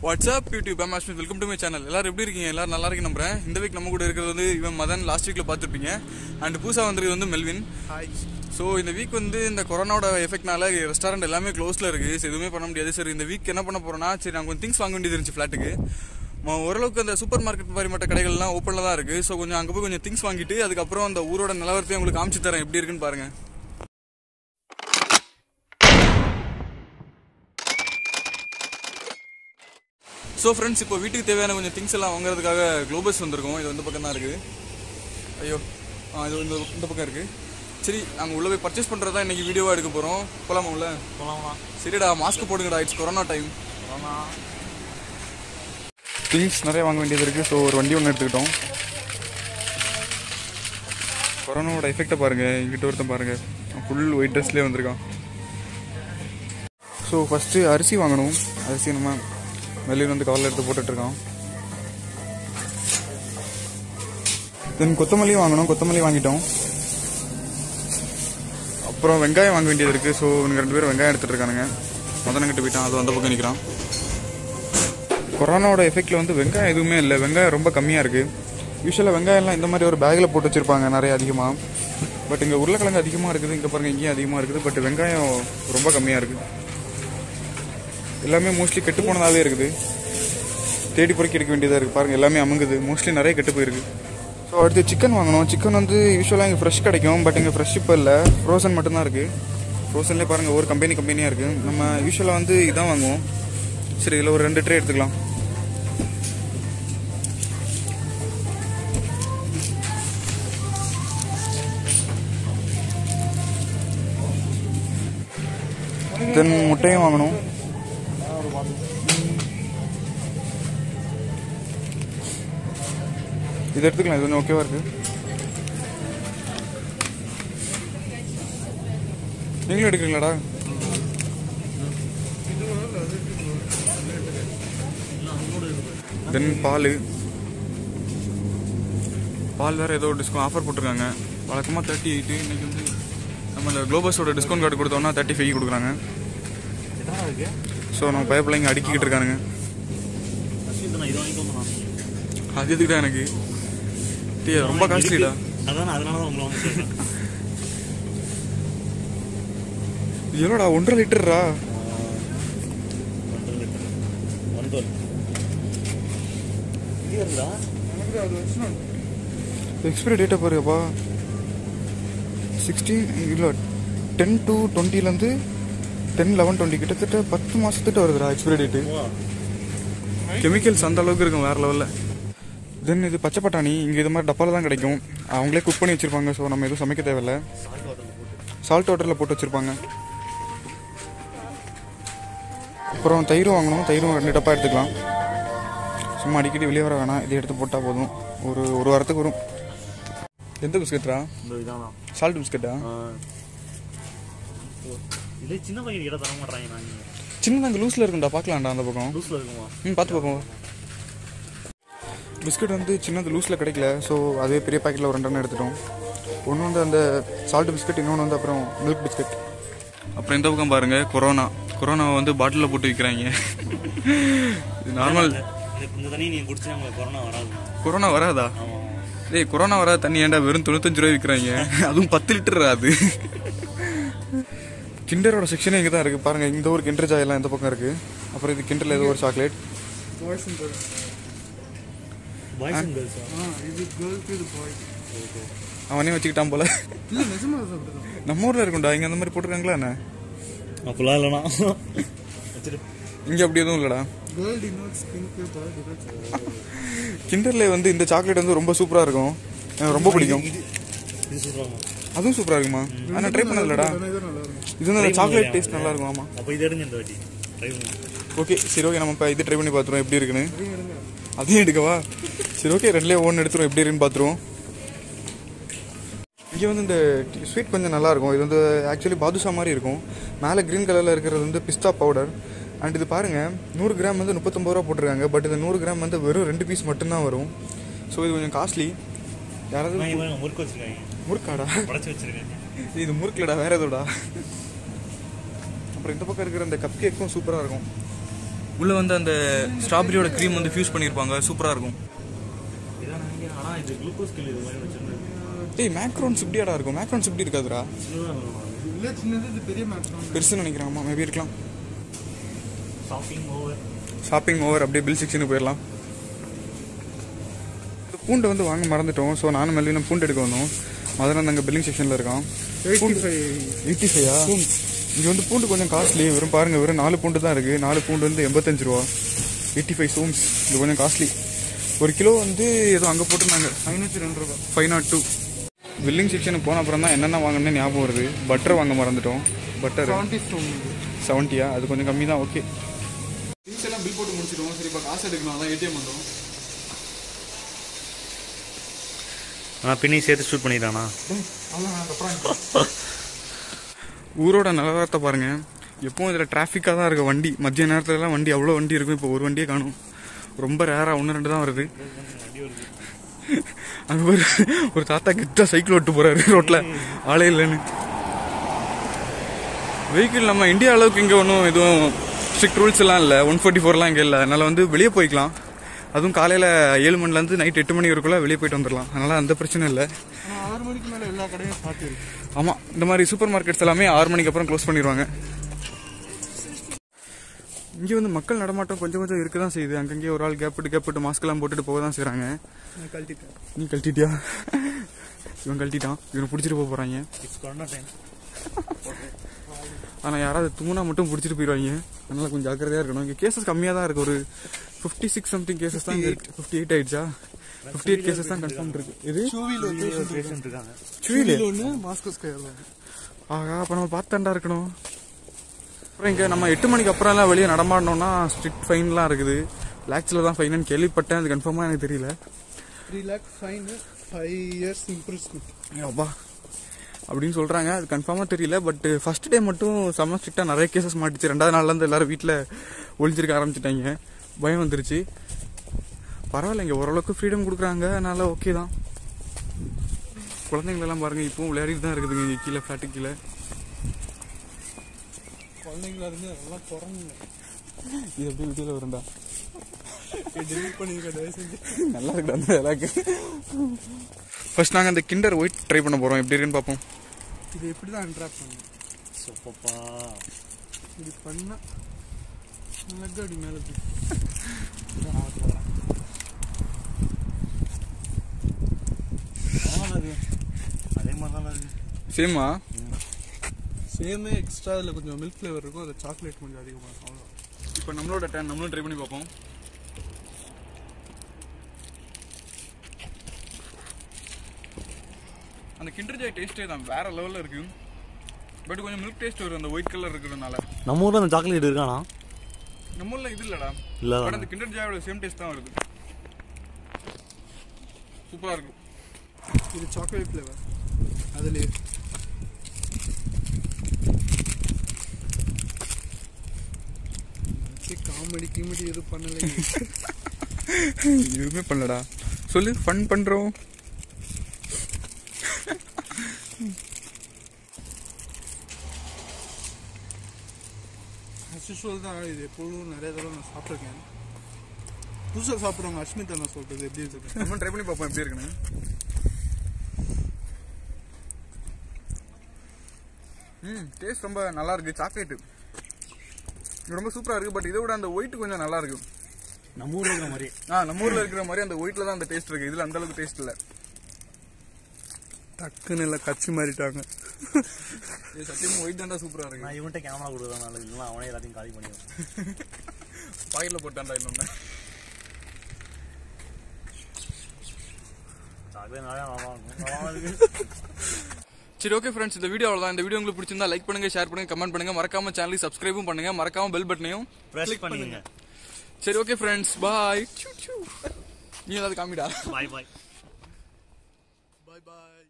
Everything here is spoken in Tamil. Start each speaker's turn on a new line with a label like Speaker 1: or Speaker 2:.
Speaker 1: WhatsApp YouTube I'm Asmith welcome to my channel எல்லாரும் எப்படி இருக்கீங்க எல்லாரும் நல்லா இருக்கு நம்புறேன் இந்த வீக் நம்ம கூட இருக்கிறது வந்து இவன் மதன் லாஸ்ட் வீக்ல பார்த்துருப்பீங்க அண்ட் புதுசாக வந்திருக்கிறது வந்து மெல்வின்
Speaker 2: ஹாய்
Speaker 1: ஸோ இந்த வீக் வந்து இந்த கொரோனாவோட எஃபெக்ட்னால ரெஸ்டாரண்ட் எல்லாமே க்ளோஸில் இருக்குது சரி எதுவுமே பண்ண முடியாது சரி இந்த வீக் என்ன பண்ண போறோம்னா சரி நாங்கள் கொஞ்சம் திங்ஸ் வாங்க வேண்டியது இருந்துச்சு ஃப்ளாட்டுக்கு ஓரளவுக்கு அந்த சூப்பர் மார்க்கெட் மாதிரி மற்ற கடைகள்லாம் ஓப்பனில் தான் இருக்குது ஸோ கொஞ்சம் அங்கே போய் கொஞ்சம் திங்ஸ் வாங்கிட்டு அதுக்கப்புறம் அந்த ஊரோட நிலவரத்தையும் உங்களுக்கு காமிச்சு தரேன் எப்படி இருக்குன்னு பாருங்க ஸோ ஃப்ரெண்ட்ஸ் இப்போ வீட்டுக்கு தேவையான கொஞ்சம் திங்ஸ் எல்லாம் வாங்குறதுக்காக குளோபஸ் வந்திருக்கோம் இது வந்து பக்கம் தான் இருக்குது ஐயோ ஆ இது வந்து இந்த பக்கம் இருக்குது சரி நாங்கள் உள்ளே போய் பர்ச்சேஸ் பண்ணுறது தான் இன்றைக்கி வீடியோவாக எடுக்க போகிறோம் போகலாமா உள்ள
Speaker 2: போலாமா
Speaker 1: சரிடா மாஸ்க் போடுங்கடா இட்ஸ் கொரோனா டைம்
Speaker 2: போலாமா
Speaker 1: திங்ஸ் நிறைய வாங்க வேண்டியது இருக்குது ஸோ ஒரு வண்டி ஒன்று எடுத்துக்கிட்டோம் கொரோனாவோட எஃபெக்டை பாருங்கள் இங்கிட்ட ஒருத்தன் பாருங்கள் ஃபுல் ஒயிட் ட்ரெஸ்லேயே வந்திருக்கான் ஸோ ஃபஸ்ட்டு அரிசி வாங்கணும் அரிசி நம்ம வெளியில் வந்து கவரில் எடுத்து போட்டுட்ருக்கான் தென் கொத்தமல்லி வாங்கணும் கொத்தமல்லி வாங்கிட்டோம் அப்புறம் வெங்காயம் வாங்க வேண்டியது இருக்குது ஸோ இவனுக்கு ரெண்டு பேரும் வெங்காயம் எடுத்துகிட்டு இருக்கானுங்க மதனங்கிட்ட போயிட்டான் அது அந்த பக்கம் நிற்கிறான் கொரோனாவோட எஃபெக்ட்ல வந்து வெங்காயம் எதுவுமே இல்லை வெங்காயம் ரொம்ப கம்மியாக இருக்குது யூஸ்வலாக வெங்காயம்லாம் இந்த மாதிரி ஒரு பேக்கில் போட்டு வச்சிருப்பாங்க நிறைய அதிகமாக பட் இங்கே உருளைக்கிழங்கு அதிகமாக இருக்குது இங்கே பாருங்க இங்கேயும் அதிகமாக இருக்குது பட் வெங்காயம் ரொம்ப கம்மியாக இருக்குது எல்லாமே மோஸ்ட்லி கெட்டு போனதாகவே இருக்குது தேடி பொறுக்கி எடுக்க வேண்டியதாக இருக்குது பாருங்கள் எல்லாமே அமுங்குது மோஸ்ட்லி நிறைய கெட்டு போயிருக்கு ஸோ அடுத்து சிக்கன் வாங்கணும் சிக்கன் வந்து யூஸ்வலாக இங்கே ஃப்ரெஷ் கிடைக்கும் பட் இங்கே ஃப்ரெஷ் இப்போ இல்லை ஃப்ரோசன் மட்டும்தான் இருக்குது ஃப்ரோசன்லேயே பாருங்கள் ஒரு கம்பெனி கம்பெனியாக இருக்குது நம்ம யூஸ்வலாக வந்து இதான் வாங்குவோம் சரி இதில் ஒரு ரெண்டு ட்ரே எடுத்துக்கலாம் தென் முட்டையும் வாங்கணும் இது எடுத்துக்கலாம் இது கொஞ்சம் ஓகேவா இருக்கு நீங்களும் எடுக்கிறீங்களாடா தென் பால் பால் வேறு ஏதோ டிஸ்கவுண்ட் ஆஃபர் போட்டிருக்காங்க வழக்கமாக தேர்ட்டி எயிட்டு இன்னைக்கு வந்து நம்ம இந்த குளோபஸோட டிஸ்கவுண்ட் கார்டு கொடுத்தோம்னா தேர்ட்டி ஃபைவ் கொடுக்குறாங்க
Speaker 2: எத்தனை இருக்கு
Speaker 1: ஸோ நம்ம பய பிள்ளைங்க அடுக்கிக்கிட்டு இருக்கானுங்க
Speaker 2: அஸ்வித் நான் இது வாங்கிட்டு வந்தேன்
Speaker 1: அது எதுக்குடா எனக்கு டீ அது ரொம்ப காஸ்ட்லிடா
Speaker 2: அதான் அதனால தான் உங்களை வந்து சொல்றேன்
Speaker 1: எவ்வளோடா ஒன்றரை லிட்டர்ரா
Speaker 2: ஒன்றரை லிட்டர் ஒன் டுவெல் இது வருதா
Speaker 1: எக்ஸ்பைரி டேட்டை பாருப்பா சிக்ஸ்டீன் இல்லை டென் டு டுவெண்ட்டிலேருந்து டென் லெவன் டுவெண்ட்டி கிட்டத்தட்ட பத்து மாதத்துட்டு வருதுடா எக்ஸ்பைரி டேட்டு
Speaker 2: வா
Speaker 1: கெமிக்கல்ஸ் அந்த அளவுக்கு இருக்கும் வேற லெவலில் தென் இது பச்சை பட்டாணி இங்கே இது மாதிரி டப்பாவில் தான் கிடைக்கும் அவங்களே குக் பண்ணி வச்சிருப்பாங்க ஸோ நம்ம எதுவும் சமைக்க தேவையில்ல
Speaker 2: சால்ட் வாட்டர் போட்டு
Speaker 1: சால்ட் வாட்டரில் போட்டு வச்சிருப்பாங்க அப்புறம் தயிரும் வாங்கணும் தயிரும் ரெண்டு டப்பா எடுத்துக்கலாம் சும்மா அடிக்கடி வெளியே வர வேணாம் இதை எடுத்து போட்டால் போதும் ஒரு ஒரு வாரத்துக்கு வரும் எந்த பிஸ்கெட்ரா
Speaker 2: இந்த இதானா
Speaker 1: சால்ட் பிஸ்கெட்டா
Speaker 2: இதே சின்ன பையன் இடம் தர மாட்டாங்க நான்
Speaker 1: சின்னதாக அங்கே லூஸில் இருக்கும்டா பார்க்கலாம்டா அந்த பக்கம்
Speaker 2: லூஸில் இருக்குமா
Speaker 1: ம் பார்த்து பார்ப்போம் பிஸ்கட் வந்து சின்னது லூஸில் கிடைக்கல ஸோ அதே பெரிய பாக்கெட்டில் ஒரு ரெண்டு எடுத்துட்டோம் ஒன்று வந்து அந்த சால்ட் பிஸ்கட் இன்னொன்று வந்து அப்புறம் மில்க் பிஸ்கட் அப்புறம் இந்த பக்கம் பாருங்க கொரோனா கொரோனாவை வந்து பாட்டிலில் போட்டு விற்கிறாங்க இது நார்மல்
Speaker 2: இந்த இந்த தண்ணி நீங்க குடிச்சா உங்களுக்கு கொரோனா வராது
Speaker 1: கொரோனா வராதா
Speaker 2: ஆமா
Speaker 1: டேய் கொரோனா வராத தண்ணி ஏன்டா வெறும் தொண்ணூத்தஞ்சு ரூபாய் விற்கிறாங்க அதுவும் பத்து லிட்டர் அது கிண்டரோட செக்ஷனே இங்கே தான் இருக்குது பாருங்கள் இந்த ஒரு கிண்டர் ஜாய் எல்லாம் இந்த பக்கம் இருக்குது அப்புறம் இது கிண்டரில் ஏதோ ஒரு சாக்லேட்
Speaker 2: பாய்ஸ் அண்ட் கேர்ள்ஸ்
Speaker 1: அவனே வச்சுக்கிட்டான் போல நம்ம ஊர்ல இருக்கும்டா இங்க அந்த மாதிரி போட்டிருக்காங்களா என்ன
Speaker 2: அப்படிலாம் இல்லைனா வச்சிரு
Speaker 1: இங்க அப்படி எதுவும் இல்லடா கிண்டர்ல வந்து இந்த சாக்லேட் வந்து ரொம்ப சூப்பரா இருக்கும் எனக்கு ரொம்ப பிடிக்கும்
Speaker 2: இது இது சொல்றாங்க
Speaker 1: அதுவும் சூப்பரா இருக்குமா ஆனா ட்ரை பண்ணதுலடா இது வந்து அந்த சாக்லேட் டேஸ்ட் நல்லா இருக்கும் ஆமா
Speaker 2: அப்போ இது எடுங்க இந்த வாட்டி ட்ரை பண்ணுங்க
Speaker 1: ஓகே சரி ஓகே நம்ம இப்போ இது ட்ரை பண்ணி பார்த்துருவோம் எப்படி இருக்குன்னு அதையும் எடுக்கவா சரி ஓகே ரெண்டுலேயே ஒன்று எடுத்துருவோம் எப்படி இருக்குன்னு பார்த்துருவோம் இங்கே வந்து இந்த ஸ்வீட் கொஞ்சம் நல்லா இருக்கும் இது வந்து ஆக்சுவலி பாதுஷா மாதிரி இருக்கும் மேலே க்ரீன் கலரில் இருக்கிறது வந்து பிஸ்தா பவுடர் அண்ட் இது பாருங்கள் நூறு கிராம் வந்து முப்பத்தொம்பது ரூபா போட்டிருக்காங்க பட் இந்த நூறு கிராம் வந்து வெறும் ரெண்டு பீஸ் மட்டும்தான் வரும் ஸோ இது கொஞ்சம் காஸ்ட்லி யாராவது
Speaker 2: நான் இவன் முறுக்கு வச்சிருக்காங்க
Speaker 1: முறுக்காடா
Speaker 2: உடச்சி வச்சிருக்காங்க
Speaker 1: இது முறுக்குலடா வேற எதோடா அப்புறம் இந்த பக்கம் இருக்கிற இந்த கப் கேக்கும் சூப்பராக இருக்கும் உள்ள வந்து அந்த ஸ்ட்ராபெரியோட க்ரீம் வந்து ஃபியூஸ் பண்ணியிருப்பாங்க சூப்பராக இருக்கும்
Speaker 2: இதான் நினைக்கிறேன் ஆனால் இது குளுக்கோஸ் கில் இது மாதிரி வச்சிருந்தேன்
Speaker 1: டேய் மேக்ரோன்ஸ் இப்படியாடா இருக்கும் மேக்ரோன்ஸ் இப்படி இருக்காதுடா
Speaker 2: சின்னதாக வேணும்
Speaker 3: இல்லை சின்னது இது பெரிய மேட்ச்
Speaker 1: பெருசுன்னு நினைக்கிறாங்கம்மா மேபி இருக்கலாம்
Speaker 2: ஷாப்பிங் ஓவர்
Speaker 1: ஷாப்பிங் ஓவர் அப்படியே பில் செக்ஷனுக்கு போயிடலாம் பூண்டு வந்து வாங்க மறந்துட்டோம் ஸோ நானும் மெல்லினும் பூண்டு எடுக்க வந்தோம் மதுரை அங்கே பில்லிங் செக்ஷனில் இருக்கான்
Speaker 3: எயிட்டி ஃபைவ்
Speaker 1: எயிட்டி ஃபைவா இங்கே வந்து பூண்டு கொஞ்சம் காஸ்ட்லி வெறும் பாருங்க வெறும் நாலு பூண்டு தான் இருக்குது நாலு பூண்டு வந்து எண்பத்தஞ்சு ரூபா எயிட்டி ஃபைவ் சோம்ஸ் இது கொஞ்சம் காஸ்ட்லி ஒரு கிலோ வந்து ஏதோ அங்கே போட்டிருந்தாங்க
Speaker 3: ஐநூற்றி ரெண்டு ரூபா
Speaker 1: ஃபைவ் நாட் டூ பில்லிங் செக்ஷனுக்கு போன அப்புறம் தான் என்னென்ன வாங்கணும்னு ஞாபகம் வருது பட்டர் வாங்க மறந்துட்டோம் பட்டர்
Speaker 3: செவன்ட்டி ஸ்டோன்
Speaker 1: செவன்ட்டியா அது கொஞ்சம் கம்மி தான் ஓகே திங்ஸ் எல்லாம் பில் போட்டு முடிச்சிடுவோம் சரி இப்போ காசு எடுக்கணும் அதான் ஏடிஎம் வந்தோம்
Speaker 2: ஆனால் பின்னி சேர்த்து ஷூட் பண்ணிட்டானா
Speaker 1: ஊரோட நிலவரத்தை பாருங்க எப்பவும் இதில் டிராஃபிக்காக தான் இருக்கு வண்டி மதிய நேரத்துலலாம் வண்டி அவ்வளோ வண்டி இருக்கும் இப்போ ஒரு வண்டியே காணும் ரொம்ப ரேராக ஒன்று ரெண்டு தான் வருது அங்கே ஒரு ஒரு தாத்தா கிட்ட சைக்கிள் ஓட்டு போறாரு ரோட்ல ஆளே இல்லைன்னு வெஹிக்கிள் நம்ம இந்தியா அளவுக்கு இங்கே ஒன்றும் எதுவும் ஸ்ட்ரிக்ட் ரூல்ஸ் எல்லாம் இல்லை ஒன் ஃபார்ட்டி ஃபோர்லாம் இங்கே இல்லை அதனால வந்து வெளியே போய்க்கலாம் அதுவும் காலையில் ஏழு மணிலேருந்து நைட் எட்டு மணி வரைக்குள்ள வெளியே போயிட்டு வந்துடலாம் அதனால அந்த பிரச்சனை இல்லை
Speaker 3: ஆனால் ஆறு மணிக்கு மேலே எல்லா கடையும் சாத்தி இருக்கு
Speaker 1: ஆமாம் இந்த மாதிரி சூப்பர் மார்க்கெட்ஸ் எல்லாமே ஆறு மணிக்கு அப்புறம் க்ளோஸ் பண்ணிடுவாங்க இங்கே வந்து மக்கள் நடமாட்டம் கொஞ்சம் கொஞ்சம் இருக்க தான் செய்யுது அங்கங்கே ஒரு ஆள் கேப்பிட்டு கேப்பிட்டு மாஸ்க்கெல்லாம் போட்டுட்டு போக தான் செய்கிறாங்க
Speaker 3: நான் கழட்டிட்டேன்
Speaker 1: நீ கழட்டிட்டியா இவன் கழட்டிட்டான் இவனை பிடிச்சிட்டு போக போகிறாங்க
Speaker 2: இட்ஸ் கொரோனா டைம்
Speaker 1: ஆனால் யாராவது தூணா மட்டும் பிடிச்சிட்டு போயிடுவாங்க அதனால கொஞ்சம் ஜாக்கிரதையாக இருக்கணும் இங்கே கேசஸ் கம்மியாக தான் இருக்கு ஒரு ஃபிஃப்டி சிக்ஸ் சம்திங் கேசஸ் தான் இருக்கு ஃபிஃப்டி எயிட் ஆயிடுச்சா ஃபிஃப்டி எயிட் கேசஸ் தான் கன்ஃபார்ம் இருக்கு இது
Speaker 3: ஷூவில் ஒரு
Speaker 2: பேஷண்ட் இருக்காங்க
Speaker 1: சுவிலே
Speaker 3: ஒன்று மாஸ்கஸ் கையில்
Speaker 1: ஆகா அப்போ நம்ம பார்த்தாண்டா இருக்கணும் அப்புறம் இங்கே நம்ம எட்டு மணிக்கு அப்புறம்லாம் வெளியே நடமாடணும்னா ஸ்ட்ரிக்ட் ஃபைன்லாம் இருக்குது லேக்ஸில் தான் ஃபைனுன்னு கேள்விப்பட்டேன் அது கன்ஃபார்மாக எனக்கு தெரியல
Speaker 3: த்ரீ லேக் ஃபைனு ஃபைவ் இயர்ஸ் இம்ப்ரூவ்மெண்ட்
Speaker 1: அப்பா அப்படின்னு சொல்கிறாங்க அது கன்ஃபார்மாக தெரியல பட் ஃபர்ஸ்ட் டே மட்டும் செம்ம ஸ்ட்ரிக்டாக நிறைய கேசஸ் மாட்டுச்சு ரெண்டாவது நாள்லேருந்து எல்லாரும் வீட்டில் ஒளிஞ்சிருக்க ஆரம்பிச்சிட்டாங்க பயம் வந்துருச்சு பரவாயில்ல இங்கே ஓரளவுக்கு ஃப்ரீடம் கொடுக்குறாங்க அதனால ஓகே தான் குழந்தைங்களெல்லாம் பாருங்கள் இப்பவும் விளையாடிட்டு தான் இருக்குதுங்க இங்கே கீழே ஃப்ளாட்டு கீழே
Speaker 3: குழந்தைங்களா இருந்து அதெல்லாம் குறங்குங்க
Speaker 1: இது எப்படி வீட்டில் வரும்டா
Speaker 3: டெலிட் பண்ணிருக்க தயவு செஞ்சு
Speaker 1: நல்லா இருக்கு அந்த விளாக்கு ஃபர்ஸ்ட் நாங்கள் அந்த கிண்டர் ஒயிட் ட்ரை பண்ண போகிறோம் எப்படி இருக்குன்னு பார்ப்போம்
Speaker 3: இது எப்படி தான் அன்ட்ராப் பண்ணுங்க
Speaker 2: சூப்பப்பா
Speaker 3: இப்படி பண்ணா அழகா அப்படி மேலே
Speaker 2: அதே மாதிரி தான் இருக்கு
Speaker 1: சேமா
Speaker 3: சேமே எக்ஸ்ட்ரா அதில் கொஞ்சம் மில்க் ஃப்ளேவர் இருக்கும் அதில் சாக்லேட் கொஞ்சம் அதிகமாக இருக்கும் அவ்வளோ
Speaker 1: இப்போ நம்மளோட டேன் நம்மளும் ட்ரை பண்ணி பார்ப்போம் அந்த கிண்டர் ஜாய் டேஸ்டே தான் வேற லெவலில் இருக்கு பட் கொஞ்சம் மில்க் டேஸ்ட் வரும் அந்த ஒயிட் கலர் இருக்கிறதுனால
Speaker 2: நம்ம ஊரில் அந்த சாக்லேட் இருக்கானா
Speaker 1: நம்ம ஊர்ல இது இல்லடா
Speaker 2: இல்ல
Speaker 1: பட் அந்த கிண்டர் ஜாயோட சேம் டேஸ்ட் தான் வருது சூப்பராக இருக்கு
Speaker 3: இது சாக்லேட் ஃப்ளேவர் அதுலேயே காமெடி கிமெடி எதுவும் பண்ணலை
Speaker 1: எதுவுமே பண்ணலடா சொல்லு ஃபன் பண்றோம்
Speaker 3: அஸ்யூஷுவல் தான் இது எப்பொழுதும் நிறைய தடவை நான் சாப்பிட்ருக்கேன் புதுசாக சாப்பிட்றவங்க அஸ்மிதா நான் சொல்கிறது எப்படி இருக்கு
Speaker 1: நம்ம ட்ரை பண்ணி பார்ப்போம் எப்படி இருக்குன்னு ம் டேஸ்ட் ரொம்ப நல்லா இருக்கு சாக்லேட்டு இது ரொம்ப சூப்பரா இருக்கு பட் இதை விட அந்த ஒயிட் கொஞ்சம் நல்லா இருக்கு
Speaker 2: நம்ம ஊரில் இருக்கிற மாதிரி
Speaker 1: ஆ நம்ம ஊர்ல இருக்கிற மாதிரி அந்த ஒயிட்ல தான் அந்த டேஸ்ட் இருக்கு இதுல அந்த அளவுக்கு டேஸ்ட் இல்ல
Speaker 3: டக்குன்னு இல்லை கச்சி மாறிட்டாங்க
Speaker 1: இது சத்தியமா ஒயிட் தான்டா சூப்பரா இருக்கு
Speaker 2: நான் இவன்கிட்ட கேமரா கொடுக்குறேன் நல்லது இல்லைன்னா அவனே எல்லாத்தையும் காலி பண்ணிடுவான்
Speaker 1: பாக்கெட்ல போட்டான்டா இன்னொன்னு
Speaker 2: சாக்லேட் நிறையா நல்லா இருக்கும் நல்லா இருக்கு
Speaker 1: சரி ஓகே ஃப்ரெண்ட்ஸ் இந்த வீடியோ அவ்வளவுதான் இந்த வீடியோ உங்களுக்கு பிடிச்சிருந்தா லைக் பண்ணுங்க ஷேர் பண்ணுங்க கமெண்ட் பண்ணுங்க மறக்காம சேனலுக்கு சப்ஸ்கிரைபும் பண்ணுங்க மறக்காம பெல் பட்டனையும்
Speaker 2: ப்ரெஸ் பண்ணிடுங்க
Speaker 1: சரி ஓகே ஃப்ரெண்ட்ஸ் பாய் நீ ஏதாவது காமிடா
Speaker 2: பாய் பாய்
Speaker 3: பாய் பாய்